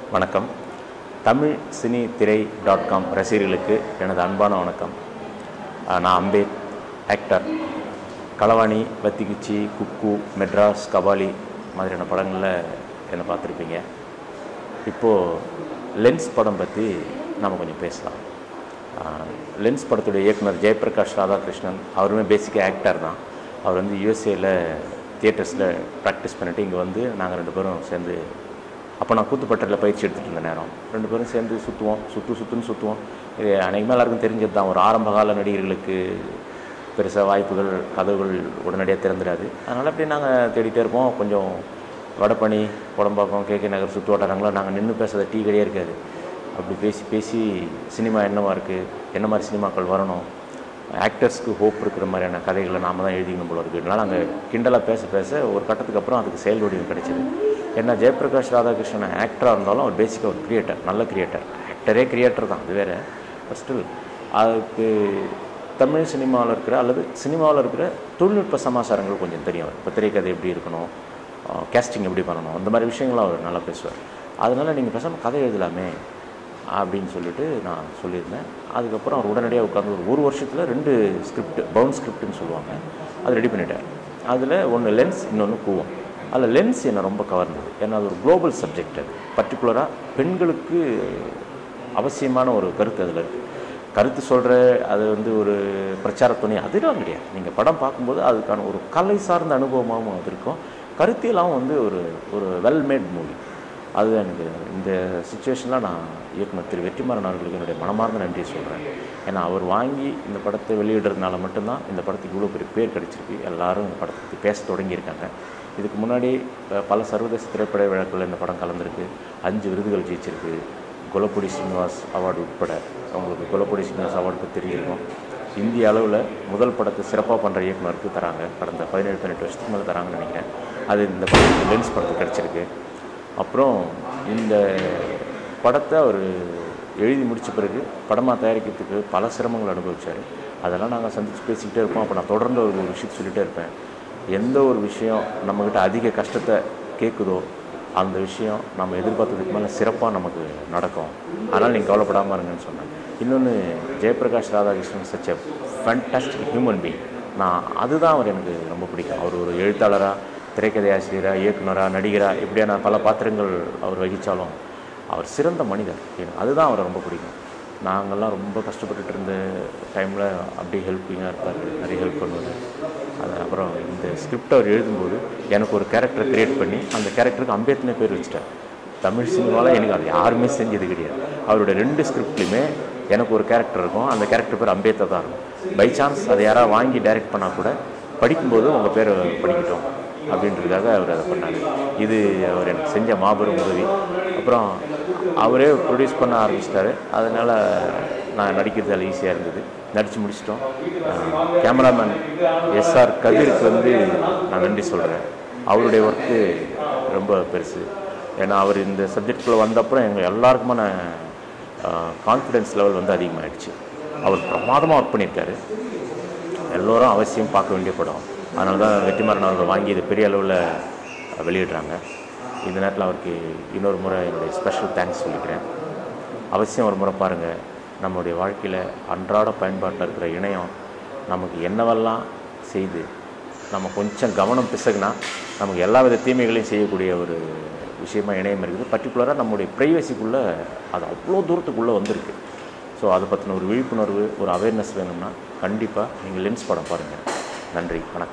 வணக்கம் தமிழ் சினி திரை dot com ரசிகர்களுக்கு எனது அன்பான வணக்கம் அஹ் நான் அம்பேத் ஆக்டர் களவாணி வத்திக்குச்சி குக்கு மெட்ராஸ் கபாலி மாதிரியான படங்களில் என்னை பார்த்துருப்பீங்க இப்போது லென்ஸ் படம் பற்றி நம்ம கொஞ்சம் பேசலாம் அஹ் லென்ஸ் படத்துடைய இயக்குனர் ஜெயபிரகாஷ் ராதாகிருஷ்ணன் அவருமே பேசிக்காக ஆக்டர் தான் அவர் வந்து யூஎஸ்ஏல தியேட்டர்ஸில் ப்ராக்டிஸ் பண்ணிவிட்டு இங்கே வந்து நாங்கள் ரெண்டு பேரும் சேர்ந்து அப்போ நான் கூத்துப்பட்டில் பயிற்சி எடுத்துகிட்டு இருந்த நேரம் ரெண்டு பேரும் சேர்ந்து சுற்றுவோம் சுற்று சுற்றுன்னு சுற்றுவோம் இது அனைக்குமே எல்லாருக்கும் தெரிஞ்சது தான் ஒரு ஆரம்பகால நடிகர்களுக்கு பெருசாக வாய்ப்புகள் கதவுகள் உடனடியாக திறந்துடாது அதனால் அப்படியே நாங்கள் தேடிட்டே இருப்போம் கொஞ்சம் வடபழனி குடம்பாக்கம் கே கே நகர் சுற்று வட்டாரங்களோ நாங்கள் நின்று பேசுகிற டீ கடையே இருக்காது அப்படி பேசி பேசி சினிமா என்னவா இருக்குது என்ன மாதிரி சினிமாக்கள் வரணும் ஆக்டர்ஸ்க்கு ஹோப் இருக்கிற மாதிரியான கதைகளை நாம தான் எழுதிக்கணும் போல இருக்குது இதனால் நாங்கள் கிண்டலாக பேச பேச ஒரு கட்டத்துக்கு அப்புறம் அதுக்கு செயல் வடிவம் கிடைச்சிது ஏன்னா ஜெயபிரகாஷ் ராதாகிருஷ்ணன் ஆக்டராக இருந்தாலும் அவர் பேசிக்காக ஒரு கிரியேட்டர் நல்ல கிரியேட்டர் ஆக்டரே கிரியேட்டர் தான் அது வேறு ஸ்டில் அதுக்கு தமிழ் சினிமாவில் இருக்கிற அல்லது சினிமாவில் இருக்கிற தொழில்நுட்ப சமாச்சாரங்கள் கொஞ்சம் தெரியும் அவர் இப்போ திரைக்கதை எப்படி இருக்கணும் கேஸ்டிங் எப்படி பண்ணணும் அந்த மாதிரி விஷயங்கள்லாம் அவர் நல்லா பேசுவார் அதனால் நீங்கள் பேசாமல் கதை எழுதலாமே அப்படின்னு சொல்லிட்டு நான் சொல்லியிருந்தேன் அதுக்கப்புறம் அவர் உடனடியாக உட்காந்து ஒரு ஒரு வருஷத்தில் ரெண்டு ஸ்கிரிப்ட் பவுன் ஸ்கிரிப்ட்னு சொல்லுவாங்க அது ரெடி பண்ணிட்டார் அதில் ஒன்று லென்ஸ் இன்னொன்று கூவம் அதில் லென்ஸ் என்னை ரொம்ப கவர்ந்தது ஏன்னா அது ஒரு குளோபல் சப்ஜெக்ட் அது பர்டிகுலராக பெண்களுக்கு அவசியமான ஒரு கருத்து அதில் இருக்குது கருத்து சொல்கிற அது வந்து ஒரு பிரச்சார துணை அதெல்லாம் கிடையாது நீங்கள் படம் பார்க்கும்போது அதுக்கான ஒரு கலை சார்ந்த அனுபவமாகவும் அது இருக்கும் கருத்தியெல்லாம் வந்து ஒரு ஒரு வெல் மேட் மூவி அது எனக்கு இந்த சுச்சுவேஷனில் நான் இயக்குனர் திரு வெற்றிமாறன் அவர்களுக்கு என்னுடைய மனமார்ந்த நன்றியை சொல்கிறேன் ஏன்னா அவர் வாங்கி இந்த படத்தை வெளியிடுறதுனால மட்டும்தான் இந்த படத்துக்கு இவ்வளோ பெரிய பேர் கிடச்சிருக்கு எல்லாரும் இந்த படத்தை பற்றி பேச தொடங்கியிருக்காங்க இதுக்கு முன்னாடி அஹ், பல சர்வதேச திரைப்பட விழாக்களில் இந்த படம் கலந்துருக்கு அஞ்சு விருதுகள் ஜெயிச்சிருக்கு குலப்பொடி ஸ்ரீனிவாஸ் அவார்டு உட்பட அவங்களுக்கு குலப்பொடி ஸ்ரீனிவாஸ் அவார்டு பற்றி தெரிஞ்சிருக்கும் இந்திய அளவில் முதல் படத்தை சிறப்பாக பண்ணுற இயக்குனருக்கு தராங்க கடந்த பதினேழு பதினெட்டு வருஷத்துக்கு மேலே தராங்கன்னு நினைக்கிறேன் அது இந்த படத்துக்கு லென்ஸ் படத்துக்கு கிடச்சிருக்கு அப்புறம் இந்த படத்தை அவர் எழுதி முடித்த பிறகு படமாக தயாரிக்கிறதுக்கு பல சிரமங்கள் அனுபவிச்சார் அதெல்லாம் நாங்கள் சந்தித்து பேசிக்கிட்டே இருப்போம் அப்போ நான் தொடர்ந்து ஒரு ஒரு விஷயத்தை சொல்லிகிட்டே இருப்பேன் எந்த ஒரு விஷயம் நம்மக்கிட்ட அதிக கஷ்டத்தை கேட்குதோ அந்த விஷயம் நம்ம எதிர்பார்த்ததுக்கு மேலே சிறப்பாக நமக்கு நடக்கும் அதனால் நீங்கள் கவலைப்படாமல் இருங்கன்னு சொன்னேன் இன்னொன்று Jayaprakash Radhakrishnan such a fantastic human being நான் அதுதான் அவர் எனக்கு ரொம்ப பிடிக்கும் அவர் ஒரு எழுத்தாளராக திரைக்கதை ஆசிரியராக இயக்குனராக நடிகராக இப்படியான பல பாத்திரங்கள் அவர் வகித்தாலும் அவர் சிறந்த மனிதர் எனக்கு அதுதான் அவரை ரொம்ப பிடிக்கும் நாங்கள்லாம் ரொம்ப கஷ்டப்பட்டுட்டு இருந்த டைமில் அப்படியே ஹெல்ப்பிங்காக இருப்பார் நிறைய ஹெல்ப் பண்ணுவார் அது அப்புறம் இந்த ஸ்கிரிப்ட் அவர் எழுதும்போது எனக்கு ஒரு கேரக்டரை க்ரியேட் பண்ணி அந்த கேரக்டருக்கு அம்பேத்னே பேர் வச்சுட்டார் தமிழ் சினிமாவில் எனக்கு அது யாருமே செஞ்சது கிடையாது அவரோட ரெண்டு ஸ்கிரிப்ட்லையுமே எனக்கு ஒரு கேரக்டர் இருக்கும் அந்த கேரக்டர் பேர் அம்பேத்கர் தான் இருக்கும் பை சான்ஸ் அதை யாராவது வாங்கி டைரக்ட் பண்ணால் கூட படிக்கும்போது உங்கள் பேரை படிக்கட்டும் அப்படின்றதுக்காக அவர் அதை பண்ணார் இது அவர் எனக்கு செஞ்ச மாபெரும் உதவி அப்புறம் அவரே ப்ரொடியூஸ் பண்ண ஆரம்பிச்சிட்டாரு அதனால் நான் நடிக்கிறது அதில் ஈஸியாக இருந்தது நடித்து முடிச்சிட்டோம் கேமராமேன் எஸ்ஆர் கதிருக்கு வந்து நான் நன்றி சொல்கிறேன் அவருடைய ஒர்க்கு ரொம்ப பெருசு ஏன்னா அவர் இந்த சப்ஜெக்ட்குள்ளே வந்தப்புறம் எங்கள் எல்லாருக்குமான கான்ஃபிடென்ஸ் லெவல் வந்து அதிகமாகிடுச்சு அவர் பிரமாதமாக ஒர்க் பண்ணியிருக்காரு எல்லோரும் அவசியம் பார்க்க வேண்டிய படம் அதனால தான் வெற்றிமாறன் அவர்கள் வாங்கி இது பெரிய அளவில் வெளியிடுறாங்க இந்த நேரத்தில் அவருக்கு இன்னொரு முறை என்னுடைய ஸ்பெஷல் தேங்க்ஸ் சொல்லிக்கிறேன் அவசியம் ஒரு முறை பாருங்கள் நம்மளுடைய வாழ்க்கையில் அன்றாட பயன்பாட்டில் இருக்கிற இணையம் நமக்கு என்னவெல்லாம் செய்து நம்ம கொஞ்சம் கவனம் பிசகுனா நமக்கு எல்லா வித தீமைகளையும் செய்யக்கூடிய ஒரு விஷயமா இணையம் இருக்குது பர்டிகுலராக நம்முடைய ப்ரைவசிக்குள்ளே அது அவ்வளோ தூரத்துக்குள்ளே வந்திருக்கு ஸோ அதை பற்றின ஒரு விழிப்புணர்வு ஒரு அவேர்னஸ் வேணும்னா கண்டிப்பாக நீங்கள் லென்ஸ் படம் பாருங்கள் நன்றி வணக்கம்